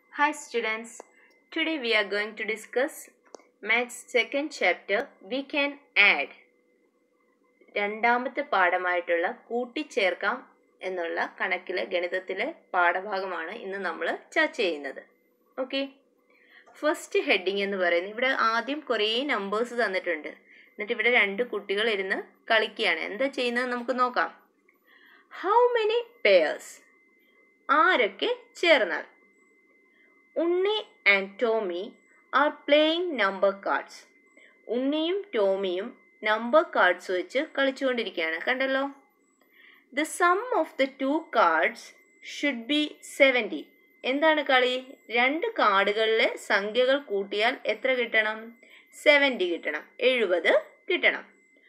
Hi students, today we are going to discuss Maths second chapter We can add. രണ്ടാമത്തെ പാഠമായിട്ടുള്ള കൂട്ടിച്ചേർക്കാം എന്നുള്ള കണക്കിലെ ഗണിതത്തിലെ പാഠഭാഗമാണ് ഇന്ന് നമ്മൾ ചർച്ച ചെയ്യുന്നത് ഓക്കെ ഫസ്റ്റ് ഹെഡിങ് എന്ന് പറയുന്നത് ഇവിടെ ആദ്യം കുറേ നമ്പേഴ്സ് തന്നിട്ടുണ്ട് എന്നിട്ട് ഇവിടെ രണ്ട് കുട്ടികൾ ഇരുന്ന് കളിക്കുകയാണ് എന്താ ചെയ്യുന്നത് നമുക്ക് നോക്കാം ഹൗ മെനി പെയേഴ്സ് ആരൊക്കെ ചേർന്നാൽ Unni and Tommy are playing number cards ഉണ്ണിയും ടോമിയും നമ്പർ കാർഡ്സ് വെച്ച് കളിച്ചുകൊണ്ടിരിക്കുകയാണ് കണ്ടല്ലോ the sum of the two cards should be seventy എന്താണ് കളി രണ്ട് കാർഡുകളിലെ സംഖ്യകൾ കൂട്ടിയാൽ എത്ര കിട്ടണം സെവൻറ്റി കിട്ടണം എഴുപത് കിട്ടണം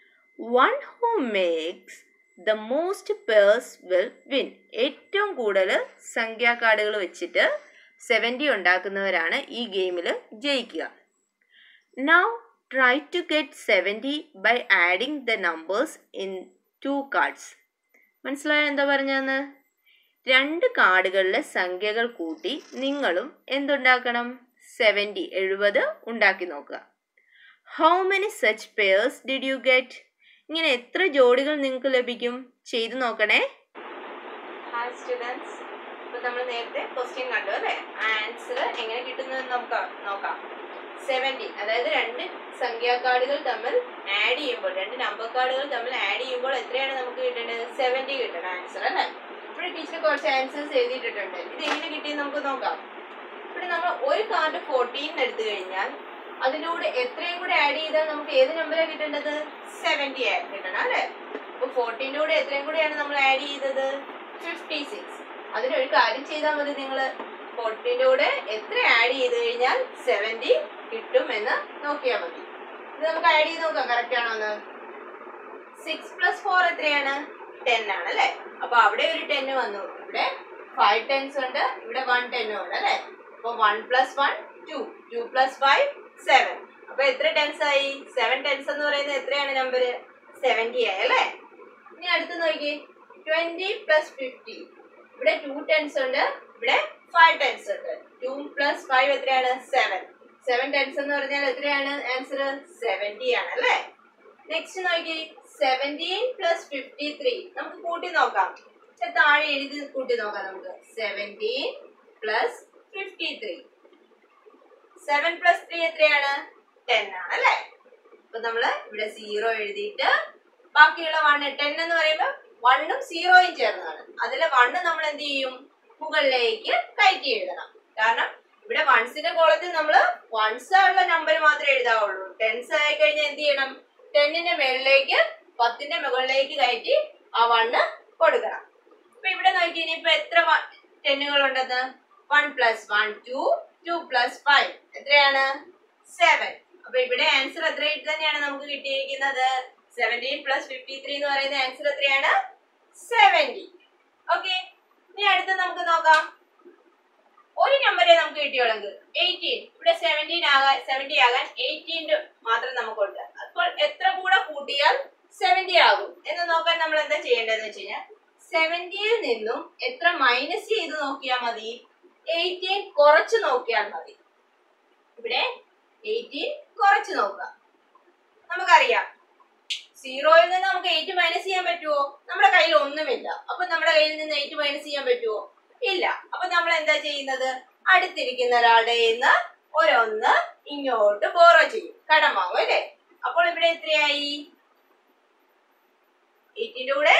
one who makes the most pairs will win ഏറ്റവും കൂടുതൽ സംഖ്യാ കാർഡുകൾ വെച്ചിട്ട് സെവൻറ്റി ഉണ്ടാക്കുന്നവരാണ് ഈ ഗെയിമിൽ ജയിക്കുക now try to get seventy by adding the numbers in two cards മനസ്സിലായോ എന്താ പറഞ്ഞതെന്ന് രണ്ട് കാർഡുകളിലെ സംഖ്യകൾ കൂട്ടി നിങ്ങളും എന്തുണ്ടാക്കണം സെവൻറ്റി എഴുപത് ഉണ്ടാക്കി നോക്കുക how many such pairs did you get ഇങ്ങനെ എത്ര ജോഡികൾ നിങ്ങൾക്ക് ലഭിക്കും ചെയ്തു നോക്കണേ ഹായ് സ്റ്റുഡൻസ് ഇപ്പൊ നമ്മൾ നേരത്തെ ക്വസ്റ്റ്യൻ കണ്ടു അല്ലേ ആൻസർ എങ്ങനെ കിട്ടുന്നത് നമുക്ക് നോക്കാം സെവൻറ്റി അതായത് രണ്ട് സംഖ്യാ കാർഡുകൾ തമ്മിൽ ആഡ് ചെയ്യുമ്പോൾ രണ്ട് നമ്പർ കാർഡുകൾ തമ്മിൽ ആഡ് ചെയ്യുമ്പോൾ എത്രയാണ് നമുക്ക് കിട്ടേണ്ടത് സെവൻറ്റി കിട്ടണം ആൻസർ അല്ലേ ഇവിടെ ടീച്ചർ കുറച്ച് ആൻസേഴ്സ് എഴുതിയിട്ടുണ്ട് ഇത് എങ്ങനെ കിട്ടിയെന്ന് നമുക്ക് നോക്കാം ഇവിടെ നമ്മൾ ഒരു കാർഡ് ഫോർട്ടീൻ എടുത്തു കഴിഞ്ഞാൽ അതിലൂടെ എത്രയും കൂടെ ആഡ് ചെയ്താൽ നമുക്ക് ഏത് നമ്പറാണ് കിട്ടേണ്ടത് സെവൻറ്റി കിട്ടണം അല്ലേ അപ്പൊ ഫോർട്ടീൻ്റെ കൂടെ എത്രയും കൂടെയാണ് നമ്മൾ ആഡ് ചെയ്തത് ഫിഫ്റ്റി സിക്സ് അതിനൊരു കാര്യം ചെയ്താൽ മതി നിങ്ങൾ ഫോർട്ടീൻ്റെ കൂടെ എത്ര ആഡ് ചെയ്ത് കഴിഞ്ഞാൽ സെവൻറ്റി കിട്ടും എന്ന് നോക്കിയാൽ മതി ഇത് നമുക്ക് ആഡ് ചെയ്ത് നോക്കാം കറക്റ്റ് ആണോ എന്ന് സിക്സ് പ്ലസ് ഫോർ എത്രയാണ് ടെൻ ആണ് അല്ലേ അപ്പൊ അവിടെ ഒരു ടെൻ വന്നു ഇവിടെ ഫൈവ് ടെൻസ് ഉണ്ട് ഇവിടെ വൺ ടെന്നും ഉണ്ട് അല്ലേ അപ്പൊ one plus one two two plus five seven അപ്പൊ എത്ര ടെൻസ് ആയി സെവൻ ടെൻസ് എന്ന് പറയുന്നത് എത്രയാണ് നമ്പർ സെവൻറ്റി ആയി അല്ലേ ഇനി അടുത്ത് നോക്കി ട്വന്റി പ്ലസ് ഫിഫ്റ്റി ഇവിടെ ടു ടെൻസ് ഉണ്ട് ഇവിടെ ഫൈവ് ടെൻസ് ഉണ്ട് ടു പ്ലസ് ഫൈവ് എത്രയാണ് സെവൻ സെവൻ ടെൻസ് എന്ന് പറഞ്ഞാൽ എത്രയാണ് ആൻസർ സെവൻറ്റി ആണ് അല്ലേ നെക്സ്റ്റ് നോക്കി സെവൻറ്റീൻ പ്ലസ് ഫിഫ്റ്റി ത്രീ നമുക്ക് കൂട്ടി നോക്കാം ഇത് താഴെ എഴുതി കൂട്ടി നോക്കാം നമുക്ക് seventeen plus fifty three seven plus three എത്രയാണ് ടെൻ ആണ് അല്ലേ അപ്പൊ നമ്മള് ഇവിടെ സീറോ എഴുതിയിട്ട് ബാക്കിയുള്ള വൺ ടെൻ എന്ന് പറയുമ്പോൾ വണ്ണും സീറോയും ചേർന്നതാണ് അതിലെ വണ്ണ് നമ്മൾ എന്ത് ചെയ്യും മുകളിലേക്ക് കയറ്റി എഴുതണം കാരണം ഇവിടെ വൺസിന്റെ കോളത്തിൽ നമ്മൾ വൺസ് ഉള്ള നമ്പർ മാത്രമേ എഴുതാവുള്ളൂ ടെൻസ് ആയി കഴിഞ്ഞാൽ എന്ത് ചെയ്യണം ടെന്നിന്റെ മുകളിലേക്ക് പത്തിന്റെ മുകളിലേക്ക് കയറ്റി ആ വണ്ണ് കൊടുക്കണം അപ്പൊ ഇവിടെ നോക്കി ഇനിയിപ്പോ എത്ര ടെന്നുകൾ ഉണ്ടെന്ന് one plus one two two plus five എത്രയാണ് സെവൻ അപ്പൊ ഇവിടെ ആൻസർ എത്ര തന്നെയാണ് നമുക്ക് കിട്ടിയിരിക്കുന്നത് സെവൻറ്റീൻ പ്ലസ് ഫിഫ്റ്റി ത്രീ എന്ന് പറയുന്ന ആൻസർ എത്രയാണ് സെവൻറ്റി ഓക്കെ ഇനി അടുത്ത് നമുക്ക് നോക്കാം ഒരു നമ്പറേ നമുക്ക് കിട്ടിയുള്ളെങ്കിൽ എയ്റ്റീൻ ഇവിടെ സെവൻറ്റീൻ ആകാൻ സെവൻറ്റി ആകാൻ എയ്റ്റീൻ മാത്രം നമുക്കുണ്ട് അപ്പോൾ എത്ര കൂടെ കൂട്ടിയാൽ സെവൻറ്റി ആകും എന്ന് നോക്കാൻ നമ്മൾ എന്താ ചെയ്യേണ്ടതെന്ന് വെച്ച് കഴിഞ്ഞാൽ സെവൻറ്റിയിൽ നിന്നും എത്ര മൈനസ് ചെയ്ത് നോക്കിയാൽ മതി എയ്റ്റീൻ കുറച്ച് നോക്കിയാൽ മതി ഇവിടെ എയ്റ്റീൻ കുറച്ച് നോക്കുക നമുക്കറിയാം സീറോയിൽ നിന്ന് നമുക്ക് എയ്റ്റ് മൈനസ് ചെയ്യാൻ പറ്റുമോ നമ്മുടെ കയ്യിൽ ഒന്നുമില്ല അപ്പൊ നമ്മുടെ കയ്യിൽ നിന്ന് എയ്റ്റ് മൈനസ് ചെയ്യാൻ പറ്റുമോ ഇല്ല അപ്പൊ നമ്മൾ എന്താ ചെയ്യുന്നത് അടുത്തിരിക്കുന്ന ഒരാളുടെ നിന്ന് ഒരൊന്ന് ഇങ്ങോട്ട് ബോറോ ചെയ്യും കടം വാങ്ങും അല്ലേ അപ്പോൾ ഇവിടെ എത്രയായി എയ്റ്റിന്റെ കൂടെ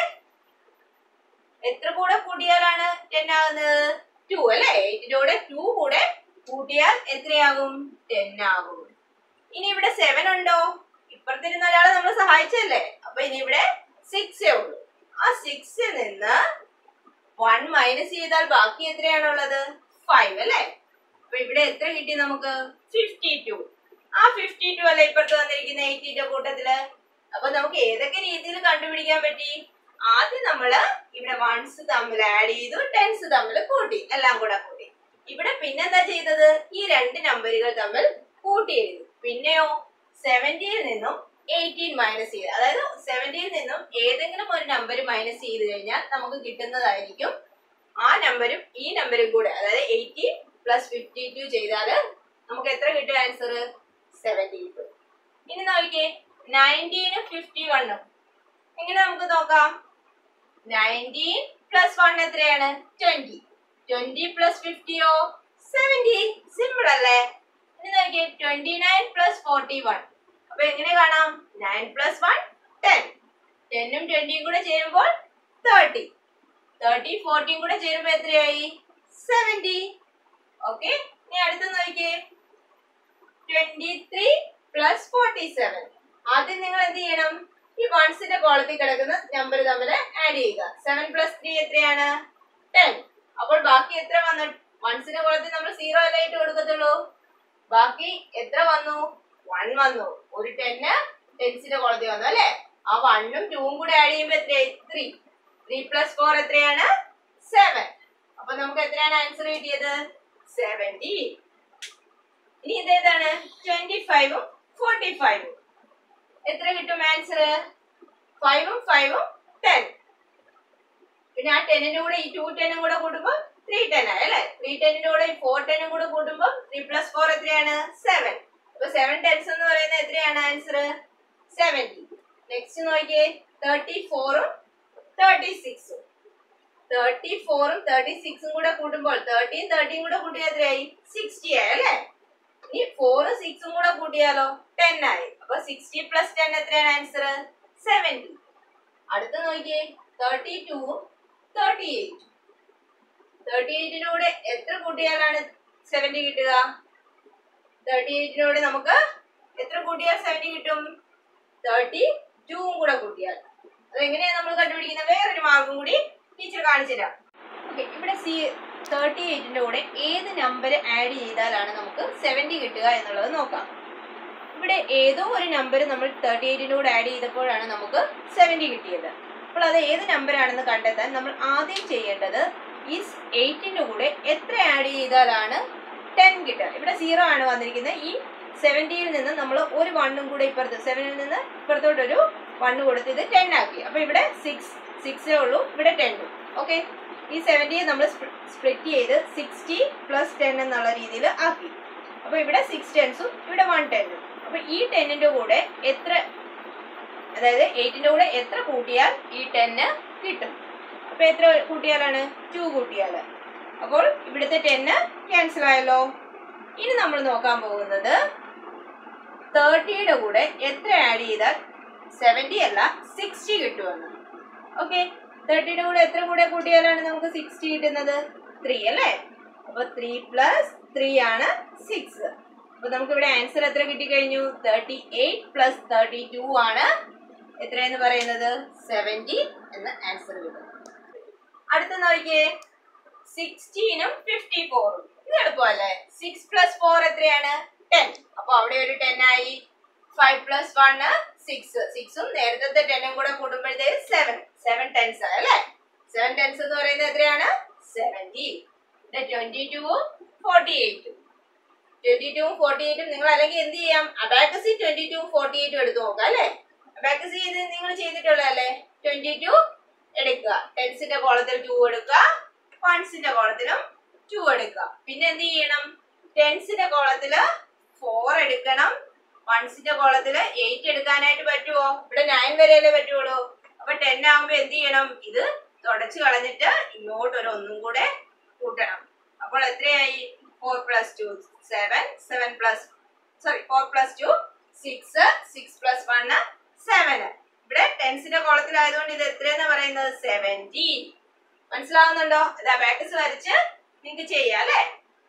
എത്ര കൂടെ കൂട്ടിയാലാണ് ടെൻ ആകുന്നത് ടു അല്ലേ എയ്റ്റിന്റെ കൂടെ ടു കൂടെ കൂട്ടിയാൽ എത്രയാകും ടെൻ ആകും ഇനി ഇവിടെ സെവൻ ഉണ്ടോ ഇപ്പുറത്തിരുന്ന ഒരാളെ നമ്മൾ സഹായിച്ചല്ലേ അപ്പൊ ഇനി ഇവിടെ സിക്സേ ഉള്ളൂ ആ സിക്സിൽ നിന്ന് വൺ മൈനസ് ചെയ്താൽ ബാക്കി എത്രയാണുള്ളത് ഫൈവ് അല്ലേ അപ്പൊ ഇവിടെ എത്ര കിട്ടി നമുക്ക് ഫിഫ്റ്റി ടു ആ ഫിഫ്റ്റി ടു അല്ലേ ഇപ്പുറത്ത് വന്നിരിക്കുന്ന എയ്റ്റിന്റെ കൂട്ടത്തില് അപ്പൊ നമുക്ക് ഏതൊക്കെ രീതിയിൽ കണ്ടുപിടിക്കാൻ പറ്റി ആദ്യം നമ്മള് ഇവിടെ വൺസ് തമ്മിൽ ആഡ് ചെയ്തു ടെൻസ് തമ്മിൽ കൂട്ടി എല്ലാം കൂടെ കൂട്ടി ഇവിടെ പിന്നെന്താ ചെയ്തത് ഈ രണ്ട് നമ്പറുകൾ തമ്മിൽ കൂട്ടി എഴുതി പിന്നെയോ സെവൻറ്റിയിൽ നിന്നും എയ്റ്റീൻ മൈനസ് ചെയ്ത് അതായത് സെവൻറ്റിയിൽ നിന്നും ഏതെങ്കിലും ഒരു നമ്പർ മൈനസ് ചെയ്ത് കഴിഞ്ഞാൽ നമുക്ക് കിട്ടുന്നതായിരിക്കും ആ നമ്പരും ഈ നമ്പരും കൂടെ അതായത് എയ്റ്റീൻ പ്ലസ് ഫിഫ്റ്റി ടു ചെയ്താൽ നമുക്ക് എത്ര കിട്ടും ആൻസർ സെവൻറ്റി കിട്ടും ഇനി നോക്കിക്കേ നയൻറ്റീനും ഫിഫ്റ്റി വണ്ണും എങ്ങനെ നമുക്ക് നോക്കാം നയൻറ്റീൻ പ്ലസ് വൺ എത്രയാണ് ട്വന്റി ട്വന്റി പ്ലസ് ഫിഫ്റ്റിയോ സെവൻറ്റി സിമ്പിൾ അല്ലേ ഇനി നോക്കിയേ twenty nine plus forty one അപ്പൊ എങ്ങനെ കാണാം നയൻ പ്ലസ് വൺ ടെൻ ടെന്നും ട്വന്റിയും കൂടെ ചേരുമ്പോൾ തേർട്ടി തേർട്ടി ഫോർട്ടിയും കൂടെ ചേരുമ്പോൾ എത്രയായി സെവൻറ്റി ഓക്കെ ഇനി അടുത്ത് നോക്കിയേ twenty three plus forty seven ആദ്യം നിങ്ങൾ എന്ത് ചെയ്യണം ഈ വൺസിന്റെ കോളത്തിൽ കിടക്കുന്ന നമ്പർ തമ്മിൽ ആഡ് ചെയ്യുക സെവൻ പ്ലസ് ത്രീ എത്രയാണ് ടെൻ അപ്പോൾ ബാക്കി എത്ര വന്നു വൺസിന്റെ കോളത്തിൽ നമ്മൾ സീറോ അല്ലേ ഇട്ട് കൊടുക്കത്തുള്ളൂ ബാക്കി എത്ര വന്നു വൺ വന്നു ഒരു ടെന്ന് ടെൻസിന്റെ കോളത്തിൽ വന്നു അല്ലേ ആ വണ്ണും ടൂവും കൂടെ ആഡ് ചെയ്യുമ്പോൾ എത്രയായി ത്രീ ത്രീ പ്ലസ് ഫോർ എത്രയാണ് സെവൻ അപ്പൊ നമുക്ക് എത്രയാണ് ആൻസർ കിട്ടിയത് സെവൻറ്റി ഇനി ഇതേതാണ് ട്വന്റി ഫൈവും ഫോർട്ടി ഫൈവും എത്ര കിട്ടും ആൻസർ ഫൈവും ഫൈവും ടെൻ പിന്നെ ആ ടെന്നിന്റെ കൂടെ ഈ ടു ടെന്നും കൂടെ കൂട്ടുമ്പോൾ ത്രീ ടെൻ ആയി അല്ലെ ത്രീ ടെന്നിന്റെ കൂടെ ഈ ഫോർ ടെന്നും കൂടെ കൂട്ടുമ്പോൾ ത്രീ പ്ലസ് ഫോർ എത്രയാണ് സെവൻ അപ്പൊ സെവൻ ടെൻസ് എന്ന് പറയുന്നത് എത്രയാണ് ആൻസർ സെവൻറ്റി നെക്സ്റ്റ് നോക്കിയേ തേർട്ടി ഫോറും തേർട്ടി സിക്സും തേർട്ടി ഫോറും തേർട്ടി സിക്സും കൂടെ കൂട്ടുമ്പോൾ തേർട്ടിയും തേർട്ടിയും കൂടെ കൂട്ടിയാൽ എത്രയായി സിക്സ്റ്റി ആയി അല്ലേ ഇനി ഫോറും സിക്സും കൂടെ കൂട്ടിയാലോ ടെൻ ആയി അപ്പൊ സിക്സ്റ്റി പ്ലസ് ടെൻ എത്രയാണ് ആൻസർ സെവൻറ്റി അടുത്ത് നോക്കിയേ തേർട്ടി ടൂവും തേർട്ടി എയ്റ്റ് തേർട്ടി എയ്റ്റിനൂടെ എത്ര കൂട്ടിയാലാണ് സെവൻറ്റി കിട്ടുക തേർട്ടി എയ്റ്റിനോട് നമുക്ക് എത്ര കൂട്ടിയാൽ സെവൻറ്റി കിട്ടും തേർട്ടി ടൂവും കൂടെ കൂട്ടിയാൽ അതെങ്ങനെയാണ് നമ്മൾ കണ്ടുപിടിക്കുന്നത് വേറൊരു മാർഗം കൂടി ടീച്ചർ കാണിച്ചു തരാം ഓക്കെ ഇവിടെ സി തേർട്ടി എയ്റ്റിന്റെ കൂടെ ഏത് നമ്പർ ആഡ് ചെയ്താലാണ് നമുക്ക് സെവൻറ്റി കിട്ടുക എന്നുള്ളത് നോക്കാം ഇവിടെ ഏതോ ഒരു നമ്പർ നമ്മൾ തേർട്ടി എയ്റ്റിന്റെ കൂടെ ആഡ് ചെയ്തപ്പോഴാണ് നമുക്ക് സെവൻറ്റി കിട്ടിയത് അപ്പോൾ അത് ഏത് നമ്പർ ആണെന്ന് കണ്ടെത്താൻ നമ്മൾ ആദ്യം ചെയ്യേണ്ടത് ഈ എയ്റ്റിന്റെ കൂടെ എത്ര ആഡ് ചെയ്താലാണ് ടെൻ കിട്ടുക ഇവിടെ സീറോ ആണ് വന്നിരിക്കുന്നത് ഈ സെവൻറ്റിയിൽ നിന്ന് നമ്മൾ ഒരു വണ്ണും കൂടെ ഇപ്പുറത്ത് സെവനിൽ നിന്ന് ഇപ്പുറത്തോട്ടൊരു വണ്ണ് കൊടുത്ത് ഇത് ടെൻ ആക്കി അപ്പൊ ഇവിടെ സിക്സ് സിക്സേ ഉള്ളൂ ഇവിടെ ടെന്നും ഓക്കെ ഈ സെവൻറ്റിയെ നമ്മൾ സ്പ്ലിറ്റ് ചെയ്ത് സിക്സ്റ്റി പ്ലസ് ടെൻ എന്നുള്ള രീതിയിൽ ആക്കി അപ്പൊ ഇവിടെ സിക്സ് ടെൻസും ഇവിടെ വൺ ടെന്നും അപ്പൊ ഈ ടെന്നിന്റെ കൂടെ എത്ര അതായത് എയ്റ്റിന്റെ കൂടെ എത്ര കൂട്ടിയാൽ ഈ ടെന്ന് കിട്ടും അപ്പൊ എത്ര കൂട്ടിയാലാണ് ടു കൂട്ടിയാൽ അപ്പോൾ ഇവിടുത്തെ ടെന്ന് ക്യാൻസൽ ആയല്ലോ ഇനി നമ്മൾ നോക്കാൻ പോകുന്നത് തേർട്ടിയുടെ കൂടെ എത്ര ആഡ് ചെയ്താൽ സെവൻറ്റി അല്ല സിക്സ്റ്റി കിട്ടുമെന്ന് ഓക്കെ തേർട്ടിയുടെ കൂടെ എത്ര കൂടെ കൂട്ടിയാലാണ് നമുക്ക് സിക്സ്റ്റി കിട്ടുന്നത് ത്രീ അല്ലേ അപ്പൊ ത്രീ പ്ലസ് ത്രീ ആണ് സിക്സ് അപ്പൊ നമുക്ക് ഇവിടെ ആൻസർ എത്ര കിട്ടിക്കഴിഞ്ഞു thirty eight plus thirty two ആണ് എത്രയെന്ന് പറയുന്നത് സെവൻറ്റി എന്ന് ആൻസർ കിട്ടും അടുത്ത നോക്കിയേ സിക്സ്റ്റീനും ഫിഫ്റ്റി ഫോറും ഇത് എളുപ്പമല്ലേ സിക്സ് പ്ലസ് ഫോർ എത്രയാണ് ടെൻ അപ്പൊ അവിടെ ഒരു ടെൻ ആയി ഫൈവ് പ്ലസ് വണ് സിക്സ് സിക്സും നേരത്തെ ടെന്നും കൂടെ കൂടുമ്പോഴത്തേക്ക് സെവൻ സെവൻ ടെൻസ് അല്ലേ സെവൻ ടെൻസ് എന്ന് പറയുന്നത് എത്രയാണ് സെവൻറ്റി ട്വന്റി ടൂവും ഫോർട്ടി എയ്റ്റും ട്വന്റി ടൂവും ഫോർട്ടി എയ്റ്റും നിങ്ങൾ അല്ലെങ്കിൽ എന്ത് ചെയ്യാം അബാക്കസി ട്വന്റി ടൂവും ഫോർട്ടി എയ്റ്റും എടുത്ത് നോക്കാം അല്ലേ അബാക്കസി ഇത് നിങ്ങൾ ചെയ്തിട്ടുള്ളതല്ലേ ട്വന്റി ടു എടുക്കുക ടെൻസിന്റെ കോളത്തിൽ ടു എടുക്കുക വൺസിന്റെ കോളത്തിലും ടു എടുക്കുക പിന്നെ എന്ത് ചെയ്യണം ടെൻസിന്റെ കോളത്തില് ഫോർ എടുക്കണം വൺസിന്റെ കോളത്തില് എയ്റ്റ് എടുക്കാനായിട്ട് പറ്റുമോ ഇവിടെ നയൻ വരെയല്ലേ പറ്റുള്ളൂ അപ്പൊ ടെൻ ആകുമ്പോ എന്ത് ചെയ്യണം ഇത് തുടച്ചു കളഞ്ഞിട്ട് ഇങ്ങോട്ട് ഒരു ഒന്നും കൂടെ കൂട്ടണം അപ്പോൾ എത്രയായി four plus two seven seven plus sorry four plus two six six plus one seven ഇവിടെ ടെൻസിന്റെ കോളത്തിലായതുകൊണ്ട് ഇത് എത്രയെന്ന് പറയുന്നത് സെവൻറ്റീൻ മനസ്സിലാവുന്നുണ്ടോ ഇത് അബാക്കസ് വരച്ച് നിങ്ങൾക്ക് ചെയ്യാം അല്ലേ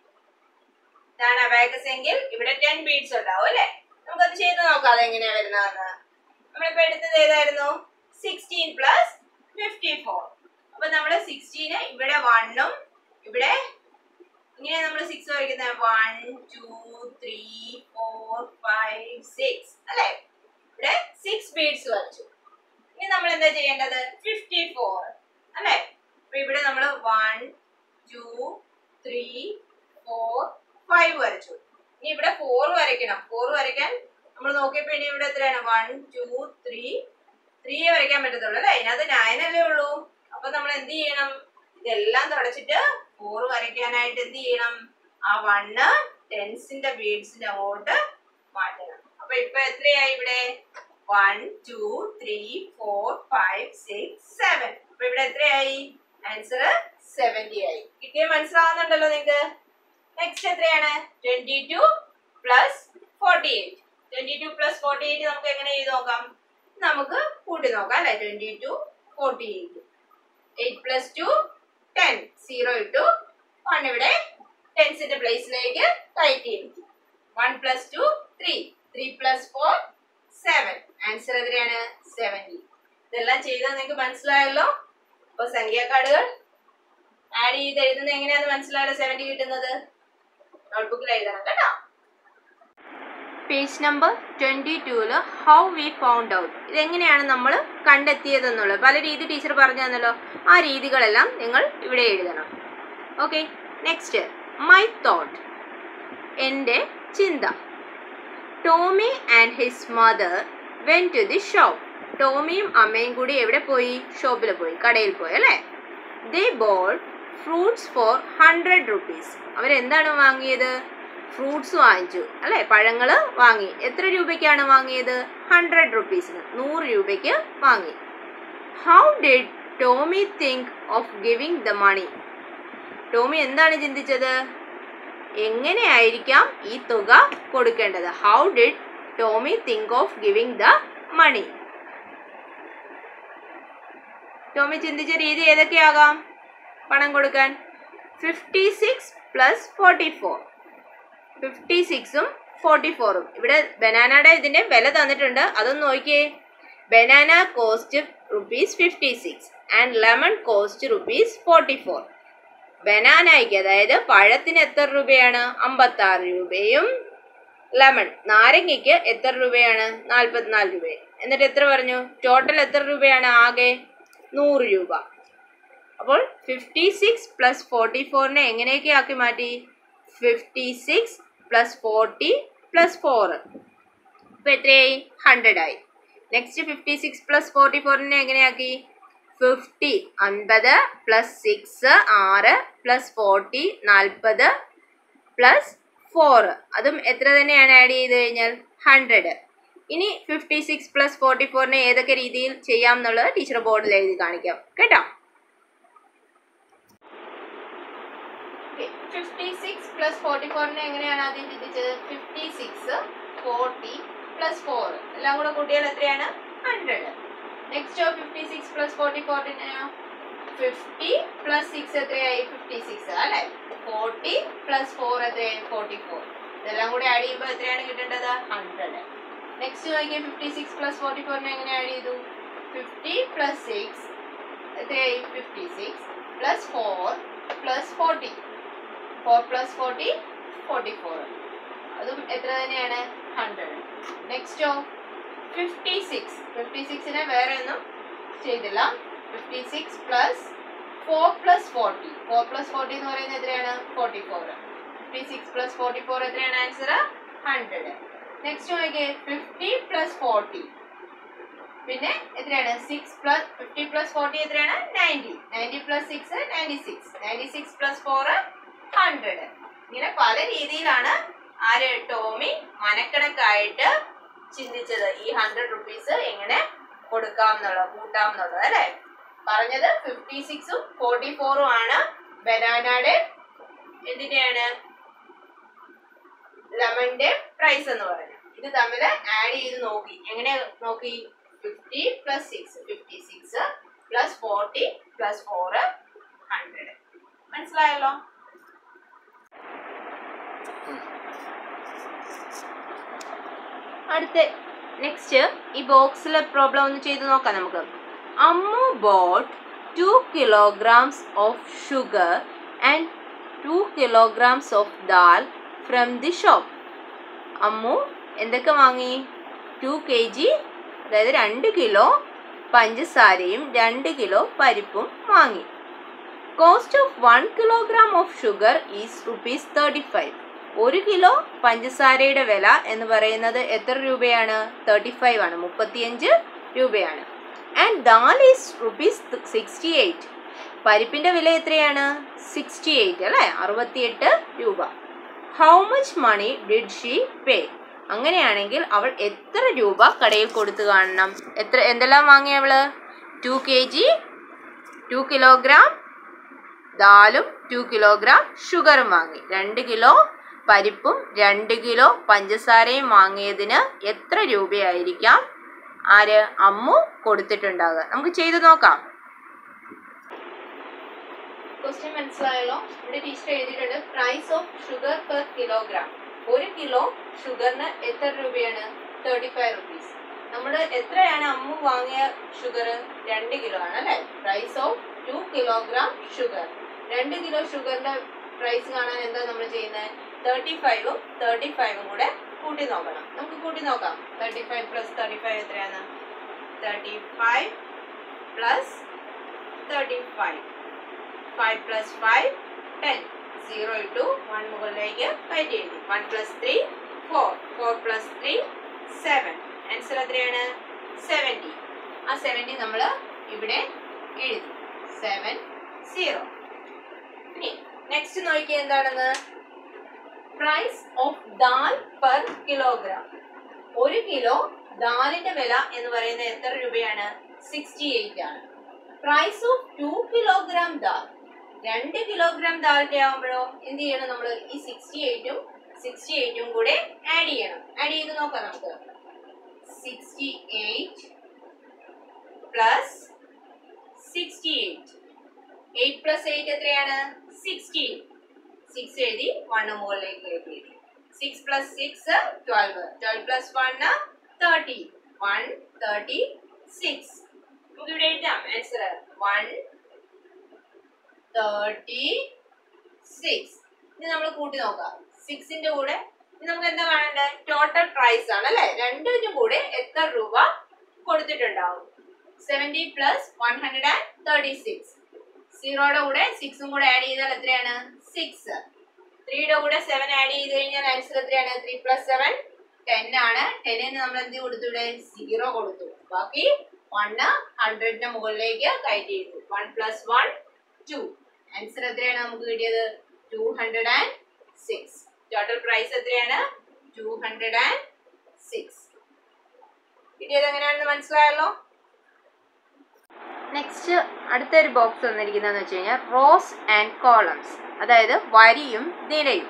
ഇതാണ് അബാക്കസ് എങ്കിൽ ഇവിടെ ടെൻ ബീഡ്സ് ഉണ്ടാവും അല്ലേ നമുക്കത് ചെയ്ത് നോക്കാം അതെങ്ങനെയാ വരുന്നതെന്ന് നമ്മളിപ്പോ എടുത്തത് ഏതായിരുന്നു സിക്സ്റ്റീൻ പ്ലസ് ഫിഫ്റ്റി ഫോർ അപ്പൊ നമ്മള് സിക്സ്റ്റീന് ഇവിടെ വണ്ണും ഇവിടെ ഇങ്ങനെ നമ്മൾ സിക്സ് വരയ്ക്കുന്നത് one two three four five six അല്ലേ ഇവിടെ സിക്സ് ബീഡ്സ് വരച്ചു ഇനി നമ്മൾ എന്താ ചെയ്യേണ്ടത് ഫിഫ്റ്റി ഫോർ അല്ലേ അപ്പൊ ഇവിടെ നമ്മൾ one two three four five വരച്ചു ഇനി ഇവിടെ ഫോർ വരയ്ക്കണം ഫോർ വരയ്ക്കാൻ നമ്മൾ നോക്കിയപ്പോ ഇനി ഇവിടെ എത്രയാണ് വൺ ടു ത്രീ ത്രീ വരയ്ക്കാൻ പറ്റത്തുള്ളൂ അല്ലേ അതിനകത്ത് നയൻ അല്ലേ ഉള്ളൂ അപ്പൊ നമ്മൾ എന്ത് ചെയ്യണം ഇതെല്ലാം തുടച്ചിട്ട് ഫോർ വരയ്ക്കാനായിട്ട് എന്ത് ചെയ്യണം ആ വണ്ണ് ടെൻസിന്റെ ബീഡ്സിന്റെ അങ്ങോട്ട് മാറ്റണം അപ്പൊ ഇപ്പൊ എത്രയായി ഇവിടെ one two three four five six seven അപ്പൊ ഇവിടെ എത്രയായി ആൻസർ സെവന്റി ആയി കിട്ടിയ മനസ്സിലാവുന്നുണ്ടല്ലോ നിങ്ങക്ക് നെക്സ്റ്റ് എത്രയാണ് twenty two plus forty eight twenty two plus forty eight നമുക്ക് എങ്ങനെ ചെയ്ത് നോക്കാം നമുക്ക് കൂട്ടി നോക്കാം അല്ലെ twenty two forty eight eight plus two ten zero ഇട്ടു വൺ ഇവിടെ ടെൻസിന്റെ പ്ലേസിലേക്ക് കയറ്റി എടുത്തു one plus two three three plus four seven answer എത്രയാണ് സെവൻറ്റി ഇതെല്ലാം ചെയ്താൽ നിങ്ങൾക്ക് മനസ്സിലായല്ലോ അപ്പൊ സംഖ്യാക്കാർഡുകൾ ആഡ് ചെയ്ത് എഴുതുന്നത് എങ്ങനെയാന്ന് മനസ്സിലായല്ലോ സെവൻറ്റി കിട്ടുന്നത് നോട്ട്ബുക്കിൽ എഴുതണം കേട്ടോ പേജ് നമ്പർ ട്വൻറ്റി ടൂല് ഹൗ വി ഫൗണ്ട് ഔട്ട് ഇതെങ്ങനെയാണ് നമ്മൾ കണ്ടെത്തിയതെന്നുള്ളത് പല രീതി ടീച്ചർ പറഞ്ഞു തന്നല്ലോ ആ രീതികളെല്ലാം നിങ്ങൾ ഇവിടെ എഴുതണം ഓക്കെ നെക്സ്റ്റ് മൈ തോട്ട് എൻ്റെ ചിന്ത Tommy and his mother went to the shop ടോമിയും അമ്മയും കൂടി എവിടെ പോയി ഷോപ്പിൽ പോയി കടയിൽ പോയി അല്ലേ they bought fruits for hundred rupees അവരെന്താണ് വാങ്ങിയത് ഫ്രൂട്ട്സ് വാങ്ങിച്ചു അല്ലേ പഴങ്ങൾ വാങ്ങി എത്ര രൂപയ്ക്കാണ് വാങ്ങിയത് ഹൺഡ്രഡ് റുപ്പീസിന് നൂറ് രൂപയ്ക്ക് വാങ്ങി how did Tommy think of giving the money Tommy എന്താണ് ചിന്തിച്ചത് എങ്ങനെയായിരിക്കാം ഈ തുക കൊടുക്കേണ്ടത് how did Tommy think of giving the money Tommy ചിന്തിച്ച രീതി ഏതൊക്കെയാകാം പണം കൊടുക്കാൻ fifty six plus forty four fifty സിക്സും ഫോർട്ടി ഫോറും ഇവിടെ ബനാനയുടെ ഇതിന്റെ വില തന്നിട്ടുണ്ട് അതൊന്ന് നോക്കിയേ banana cost rupees fifty six and lemon cost rupees forty four ബനാനയ്ക്ക് അതായത് പഴത്തിന് എത്ര രൂപയാണ് അമ്പത്തി ആറ് രൂപയും ലെമൺ നാരങ്ങയ്ക്ക് എത്ര രൂപയാണ് നാൽപ്പത്തിനാല് രൂപ എന്നിട്ട് എത്ര പറഞ്ഞു ടോട്ടൽ എത്ര രൂപയാണ് ആകെ നൂറ് രൂപ അപ്പോൾ ഫിഫ്റ്റി സിക്സ് പ്ലസ് ഫോർട്ടി ഫോറിനെ എങ്ങനെയൊക്കെ ആക്കി മാറ്റി fifty six plus forty plus four ഇപ്പം എത്രയായി ഹൺഡ്രഡ് ആയി next fifty six plus forty ഫോറിനെ എങ്ങനെയാക്കി ഫിഫ്റ്റി അൻപത് പ്ലസ് സിക്സ് ആറ് പ്ലസ് ഫോർട്ടി നാൽപ്പത് പ്ലസ് ഫോർ അതും എത്ര തന്നെയാണ് ആഡ് ചെയ്ത് കഴിഞ്ഞാൽ ഹൺഡ്രഡ് ഇനി ഫിഫ്റ്റി സിക്സ് പ്ലസ് ഫോർട്ടി ഫോറിനെ ഏതൊക്കെ രീതിയിൽ ചെയ്യാം എന്നുള്ളത് ടീച്ചർ ബോർഡിൽ എഴുതി കാണിക്കാം കേട്ടോ ഫിഫ്റ്റി സിക്സ് പ്ലസ് ഫോർട്ടി ഫോറിനെ എങ്ങനെയാണ് ആദ്യം ചിന്തിച്ചത് fifty six forty plus four എല്ലാം കൂടെ കൂട്ടിയാൽ എത്രയാണ് hundred next fifty six plus forty ഫോർട്ടിനെയോ ഫിഫ്റ്റി പ്ലസ് സിക്സ് എത്രയായി ഫിഫ്റ്റി സിക്സ് അല്ലെ ഫോർട്ടി പ്ലസ് ഫോർ എത്രയായി ഫോർട്ടി ഫോർ ഇതെല്ലാം കൂടെ ആഡ് ചെയ്യുമ്പോൾ എത്രയാണ് കിട്ടേണ്ടത് ഹൺഡ്രഡ് നെക്സ്റ്റ് നോക്കിയാൽ ഫിഫ്റ്റി സിക്സ് പ്ലസ് ഫോർട്ടി ഫോറിനെ എങ്ങനെ ആഡ് ചെയ്തു ഫിഫ്റ്റി പ്ലസ് സിക്സ് എത്രയായി fifty six plus four plus forty four plus forty forty four അതും എത്ര തന്നെയാണ് ഹൺഡ്രഡ് നെക്സ്റ്റോ ഫിഫ്റ്റി സിക്സ് ഫിഫ്റ്റി സിക്സിനെ വേറെ ഒന്നും ചെയ്തില്ല fifty six plus four plus forty four plus forty എന്ന് പറയുന്നത് എത്രയാണ് forty four fifty six plus forty four എത്രയാണ് ആൻസർ ഹൺഡ്രഡ് നെക്സ്റ്റ് നോക്കിയേ ഫിഫ്റ്റി പ്ലസ് ഫോർട്ടി പിന്നെ എത്രയാണ് six plus fifty plus forty എത്രയാണ് ninety ninety plus six ninety six ninety six plus four hundred ഇങ്ങനെ പല രീതിയിലാണ് ആര് ടോമി മനക്കണക്കായിട്ട് ചിന്തിച്ചത് ഈ ഹൺഡ്രഡ് റുപ്പീസ് എങ്ങനെ കൊടുക്കാം എന്നുള്ളത് കൂട്ടാം എന്നുള്ളത് അല്ലെ പറഞ്ഞത് ഫിഫ്റ്റി സിക്സും ഫോർട്ടി ഫോറും ആണ് ബനാനയുടെ എന്തിന്റെയാണ് ലെമന്റെ പ്രൈസ് എന്ന് പറയുന്നത് ഇത് തമ്മിൽ ആഡ് ചെയ്ത് നോക്കി എങ്ങനെ നോക്കി fifty plus six fifty six plus forty plus four hundred മനസ്സിലായല്ലോ അടുത്ത നെക്സ്റ്റ് ഈ ബോക്സിലെ പ്രോബ്ലം ഒന്ന് ചെയ്ത് നോക്കാം നമുക്ക് Ammu bought two kilograms of sugar and two kilograms of dal from the shop Ammu എന്തൊക്കെ വാങ്ങി ടു കെ ജി അതായത് രണ്ട് കിലോ പഞ്ചസാരയും രണ്ട് കിലോ പരിപ്പും വാങ്ങി cost of one kilogram of sugar is rupees thirty five ഒരു കിലോ പഞ്ചസാരയുടെ വില എന്ന് പറയുന്നത് എത്ര രൂപയാണ് തേർട്ടി ഫൈവ് ആണ് മുപ്പത്തിയഞ്ച് രൂപയാണ് and dal is rupees sixty eight പരിപ്പിന്റെ വില എത്രയാണ് സിക്സ്റ്റി എയ്റ്റ് അല്ലേ അറുപത്തിയെട്ട് രൂപ how much money did she pay അങ്ങനെയാണെങ്കിൽ അവൾ എത്ര രൂപ കടയിൽ കൊടുത്തു കാണണം എത്ര എന്തെല്ലാം വാങ്ങി അവള് two K G two kilogram ദാലും ടു കിലോഗ്രാം ഷുഗറും വാങ്ങി രണ്ട് കിലോ പരിപ്പും രണ്ട് കിലോ പഞ്ചസാരയും വാങ്ങിയതിന് എത്ര രൂപയായിരിക്കാം ആര് അമ്മു കൊടുത്തിട്ടുണ്ടാകുക നമുക്ക് ചെയ്തു നോക്കാം ക്വസ്റ്റ്യൻ മനസ്സിലായല്ലോ ഇവിടെ ടീച്ചർ എഴുതിയിട്ടുണ്ട് price of sugar per kilogram ഒരു കിലോ ഷുഗറിന് എത്ര രൂപയാണ് തേർട്ടി ഫൈവ് റുപ്പീസ് നമ്മൾ എത്രയാണ് അമ്മു വാങ്ങിയ ഷുഗർ രണ്ട് കിലോ ആണ് അല്ലേ price of two kilogram sugar രണ്ട് കിലോ ഷുഗറിന്റെ പ്രൈസ് കാണാൻ എന്താ നമ്മൾ ചെയ്യുന്നത് തേർട്ടി ഫൈവും തേർട്ടി ഫൈവും കൂടെ കൂട്ടി നോക്കണം നമുക്ക് കൂട്ടി നോക്കാം thirty five plus thirty five എത്രയാണ് thirty five plus thirty five five plus five ten zero ഇട്ടു വൺ മുകളിലേക്ക് കയറ്റി എഴുതി one plus three four four plus three seven answer എത്രയാണ് സെവൻറ്റി ആ സെവൻറ്റി നമ്മൾ ഇവിടെ എഴുതി സെവൻ സീറോ ഇനി നെക്സ്റ്റ് നോക്കിയ എന്താണെന്ന് price of dal per kilogram ഒരു കിലോ ദാലിന്റെ വില എന്ന് പറയുന്നത് എത്ര രൂപയാണ് സിക്സ്റ്റി എയ്റ്റ് ആണ് price of two kilogram dal രണ്ട് കിലോഗ്രാം ദാലിന്റെ ആകുമ്പോഴോ എന്ത് ചെയ്യണം നമ്മൾ ഈ സിക്സ്റ്റി എയ്റ്റും സിക്സ്റ്റി എയ്റ്റും കൂടെ ആഡ് ചെയ്യണം ആഡ് ചെയ്ത് നോക്കാം നമുക്ക് sixty eight plus sixty eight eight plus eight എത്രയാണ് സിക്സ്റ്റി സിക്സ് എഴുതി വണ്ണ് മുകളിലേക്ക് എഴുതി six plus six twelve twelve plus one thirty one thirty six നമുക്ക് ഇവിടെ എഴുതാം ആൻസർ വൺ തേർട്ടി സിക്സ് ഇനി നമ്മൾ കൂട്ടി നോക്കാം സിക്സിന്റെ കൂടെ ഇനി നമുക്ക് എന്താ കാണേണ്ടത് ടോട്ടൽ പ്രൈസ് ആണ് അല്ലെ രണ്ടിനും കൂടെ എത്ര രൂപ കൊടുത്തിട്ടുണ്ടാവും seventy plus one hundred and thirty six സീറോയുടെ കൂടെ സിക്സും കൂടെ ആഡ് ചെയ്താൽ എത്രയാണ് സിക്സ് ത്രീയുടെ കൂടെ സെവൻ ആഡ് ചെയ്ത് കഴിഞ്ഞാൽ ആൻസർ എത്രയാണ് ത്രീ പ്ലസ് സെവൻ ടെൻ ആണ് ടെന്നിന് നമ്മൾ എന്ത് കൊടുത്തു ഇവിടെ സീറോ കൊടുത്തു ബാക്കി വണ്ണ് ഹൺഡ്രഡിന്റെ മുകളിലേക്ക് കയറ്റി ചെയ്തു one plus one two answer എത്രയാണ് നമുക്ക് കിട്ടിയത് two hundred and six total price എത്രയാണ് ടു ഹൺഡ്രഡ് ആൻഡ് സിക്സ് കിട്ടിയത് എങ്ങനെയാണെന്ന് മനസ്സിലായല്ലോ നെക്സ്റ്റ് അടുത്തൊരു ബോക്സ് വന്നിരിക്കുന്നതെന്ന് വെച്ച് കഴിഞ്ഞാൽ റോസ് ആൻഡ് കോളംസ് അതായത് വരിയും നിരയും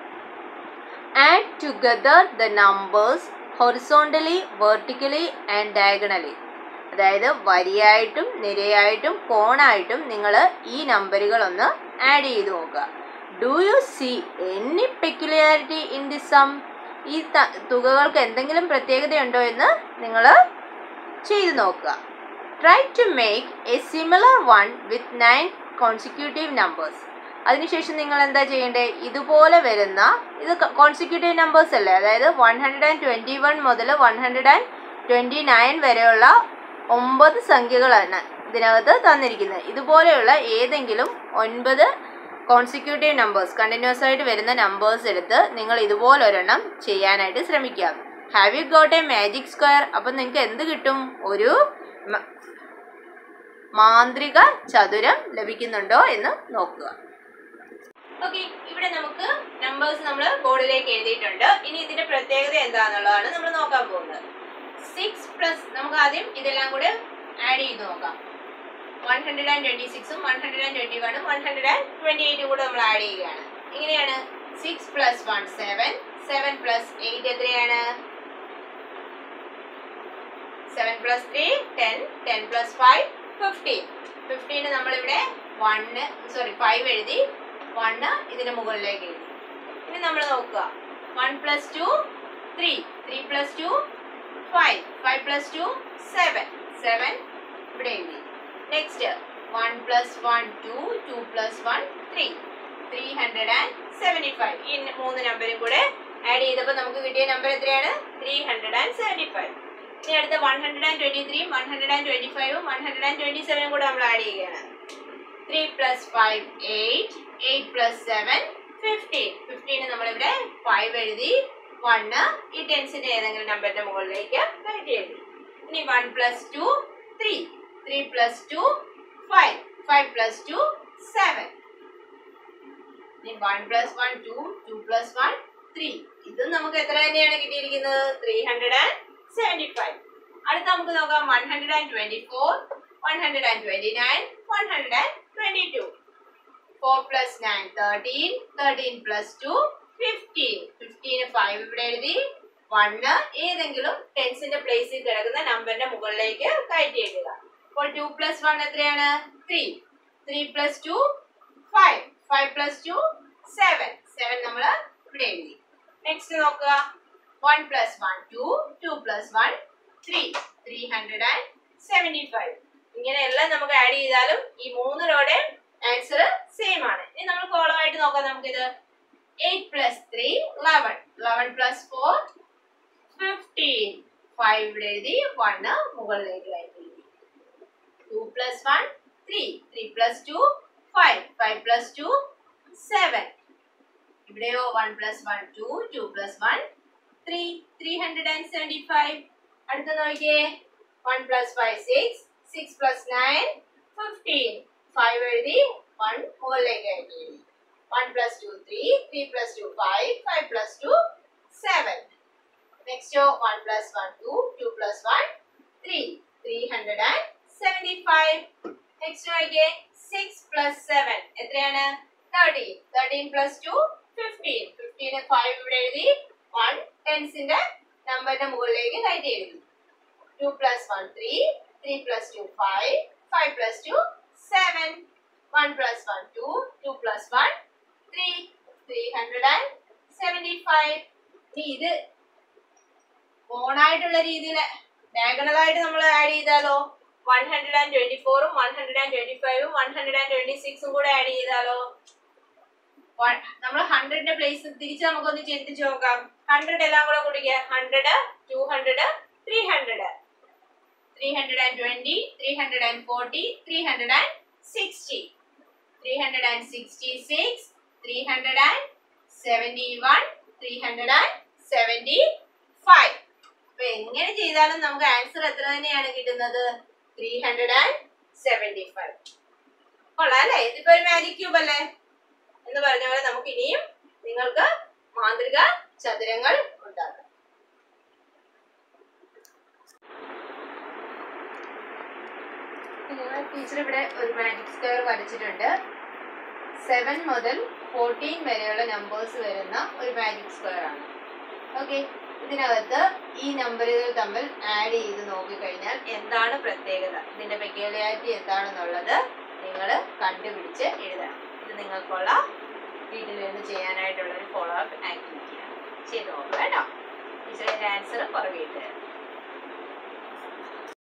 add together the numbers horizontally vertically and diagonally അതായത് വരിയായിട്ടും നിരയായിട്ടും കോണായിട്ടും നിങ്ങൾ ഈ നമ്പറുകൾ ഒന്ന് ആഡ് ചെയ്ത് നോക്കുക do you see any peculiarity in the sum ഈ ത- തുകകൾക്ക് എന്തെങ്കിലും പ്രത്യേകതയുണ്ടോ എന്ന് നിങ്ങൾ ചെയ്തു നോക്കുക try to make a similar one with nine consecutive numbers അതിനുശേഷം നിങ്ങൾ എന്താ ചെയ്യേണ്ടത് ഇതുപോലെ വരുന്ന ഇത് കോൺസിക്യൂട്ടീവ് നമ്പേഴ്സ് അല്ലേ അതായത് one hundred and twenty one മുതൽ one hundred and twenty nine വരെയുള്ള ഒമ്പത് സംഖ്യകളാണ് ഇതിനകത്ത് തന്നിരിക്കുന്നത് ഇതുപോലെയുള്ള ഏതെങ്കിലും ഒൻപത് കോൺസിക്യൂട്ടീവ് നമ്പേഴ്സ് കണ്ടിന്യൂസ് ആയിട്ട് വരുന്ന നമ്പേഴ്സ് എടുത്ത് നിങ്ങൾ ഇതുപോലെ ഒരെണ്ണം ചെയ്യാനായിട്ട് ശ്രമിക്കുക have you got a magic square അപ്പം നിങ്ങൾക്ക് എന്ത് കിട്ടും ഒരു മ- മാന്ത്രിക ചതുരം ലഭിക്കുന്നുണ്ടോ എന്ന് നോക്കുക ഓക്കെ ഇവിടെ നമുക്ക് നമ്പേഴ്സ് നമ്മൾ ബോർഡിലേക്ക് എഴുതിയിട്ടുണ്ട് ഇനി ഇതിന്റെ പ്രത്യേകത എന്താണെന്നുള്ളതാണ് നമ്മൾ നോക്കാൻ പോകുന്നത് സിക്സ് പ്ലസ് നമുക്ക് ആദ്യം ഇതെല്ലാം കൂടെ ആഡ് ചെയ്ത് നോക്കാം വൺ ഹൺഡ്രഡ് ആൻഡ് ട്വന്റി സിക്സും വൺ ഹൺഡ്രഡ് ആൻഡ് ട്വന്റി വണ്ണും വൺ ഹൺഡ്രഡ് ആൻഡ് ട്വന്റി എയ്റ്റും കൂടെ നമ്മൾ ആഡ് ചെയ്യുകയാണ് ഇങ്ങനെയാണ് six plus one seven seven plus eight എത്രയാണ് seven plus three ten ten plus five fifteen ഫിഫ്റ്റീന് നമ്മളിവിടെ വണ്ണ് സോറി ഫൈവ് എഴുതി വണ്ണ് ഇതിന് മുകളിലേക്ക് എഴുതി ഇനി നമ്മൾ നോക്കുക one plus two three three plus two five five plus two seven seven ഇവിടെ എഴുതി next one plus one two two plus one three three hundred and seventy five ഈ മൂന്ന് നമ്പരും കൂടെ ആഡ് ചെയ്തപ്പോൾ നമുക്ക് കിട്ടിയ നമ്പർ എത്രയാണ് three hundred and seventy five ഇനി അടുത്ത one hundred and twenty three one hundred and twenty ഫൈവും വൺ ഹൺഡ്രഡ് ആൻഡ് ട്വൻറ്റി സെവനും കൂടെ നമ്മൾ ആഡ് ചെയ്യുകയാണ് three plus five eight eight plus seven fifteen ഫിഫ്റ്റീന് നമ്മളിവിടെ ഫൈവ് എഴുതി വണ്ണ് ഈ ടെൻസിന്റെ ഏതെങ്കിലും നമ്പറിന്റെ മുകളിലേക്ക് കയറ്റി എഴുതി ഇനി one plus two three three plus two five five plus two seven ഇനി one plus one two two plus one three ഇതും നമുക്ക് എത്ര തന്നെയാണ് കിട്ടിയിരിക്കുന്നത് three hundred and seventy five അടുത്ത നമുക്ക് നോക്കാം one hundred and twenty four one hundred and twenty nine one hundred and twenty two four plus nine thirteen thirteen plus two fifteen ഫിഫ്റ്റീന് five ഇവിടെ എഴുതി വണ്ണ് ഏതെങ്കിലും ടെൻസിന്റെ പ്ലേസിൽ കിടക്കുന്ന നമ്പറിന്റെ മുകളിലേക്ക് കയറ്റി എഴുതുക അപ്പോൾ ടു പ്ലസ് വൺ എത്രയാണ് three three plus two five five plus two seven seven നമ്മൾ ഇവിടെ എഴുതി നെക്സ്റ്റ് നോക്കുക one plus one two two plus one three three hundred and seventy five ഇങ്ങനെയെല്ലാം നമുക്ക് ആഡ് ചെയ്താലും ഈ മൂന്നിലൂടെ ആൻസർ സെയിം ആണ് ഇനി നമ്മൾ കോളമായിട്ട് നോക്കാം നമുക്കിത് eight plus three eleven eleven plus four fifteen five ഇവിടെ എഴുതി വണ്ണ് മുകളിലേക്ക് കയറ്റി എഴുതി two plus one three three plus two five five plus two seven ഇവിടെയോ one plus one two two plus one three three hundred and seventy five അടുത്ത നോക്കിയേ one plus five six six plus nine fifteen five എഴുതി one മുകളിലേക്ക് എഴുതി one plus two three three plus two five five plus two seven next one plus one two two plus one three three hundred and seventy five next നോക്കിയേ six plus seven എത്രയാണ് thirteen thirteen plus two fifteen ഫിഫ്റ്റീന് five ഇവിടെ എഴുതി one ടെൻസിന്റെ നമ്പറിന്റെ മുകളിലേക്ക് കയറ്റി എഴുതി two plus one three three plus two five five plus two seven one plus one two two plus one three three hundred and seventy five ഇനി ഇത് ഓണായിട്ടുള്ള രീതിയിൽ ഡയഗണൽ ആയിട്ട് നമ്മൾ ആഡ് ചെയ്താലോ വൺ ഹൺഡ്രഡ് ആൻഡ് ട്വന്റി ഫോറും one hundred and twenty ഫൈവും one hundred and twenty സിക്സും കൂടെ ആഡ് ചെയ്താലോ നമ്മൾ ഹൺഡ്രഡിന്റെ പ്ലേസ് തിരിച്ച് നമുക്കൊന്ന് ചിന്തിച്ച് നോക്കാം ഹൺഡ്രഡ് എല്ലാം കൂടെ കുടിക്കുക hundred two hundred three hundred three hundred and twenty three hundred and forty three hundred and sixty three hundred and sixty six three hundred and seventy one three hundred and seventy five അപ്പൊ എങ്ങനെ ചെയ്താലും നമുക്ക് answer എത്ര തന്നെയാണ് കിട്ടുന്നത് three hundred and seventy five കൊള്ളാം അല്ലേ ഇതിപ്പോ ഒരു മാജിക് ക്യൂബ് അല്ലേ എന്ന് പറഞ്ഞ പോലെ നമുക്ക് ഇനിയും നിങ്ങൾക്ക് മാന്ത്രിക ചതുരങ്ങൾ ഉണ്ടാക്കാം ടീച്ചർ ഇവിടെ ഒരു മാജിക് സ്ക്വയർ വരച്ചിട്ടുണ്ട് സെവൻ മുതൽ ഫോർട്ടീൻ വരെയുള്ള നമ്പേഴ്സ് വരുന്ന ഒരു മാജിക് സ്ക്വയർ ആണ് ഓക്കെ ഇതിനകത്ത് ഈ നമ്പറുകൾ തമ്മിൽ ആഡ് ചെയ്ത് നോക്കിക്കഴിഞ്ഞാൽ എന്താണ് പ്രത്യേകത ഇതിന്റെ പെക്യുലാരിറ്റി എന്താണെന്നുള്ളത് നിങ്ങൾ കണ്ടുപിടിച്ച് എഴുതണം ഇത് നിങ്ങൾക്കുള്ള വീട്ടിൽ നിന്ന് ചെയ്യാനായിട്ടുള്ള ഒരു ഫോളോ അപ്പ് ആക്ടിവിറ്റിയാണ് ചെയ്ത് നോക്കുക കേട്ടോ ടീച്ചറിന്റെ ആൻസർ പുറകെ ഇട്ട് തരാം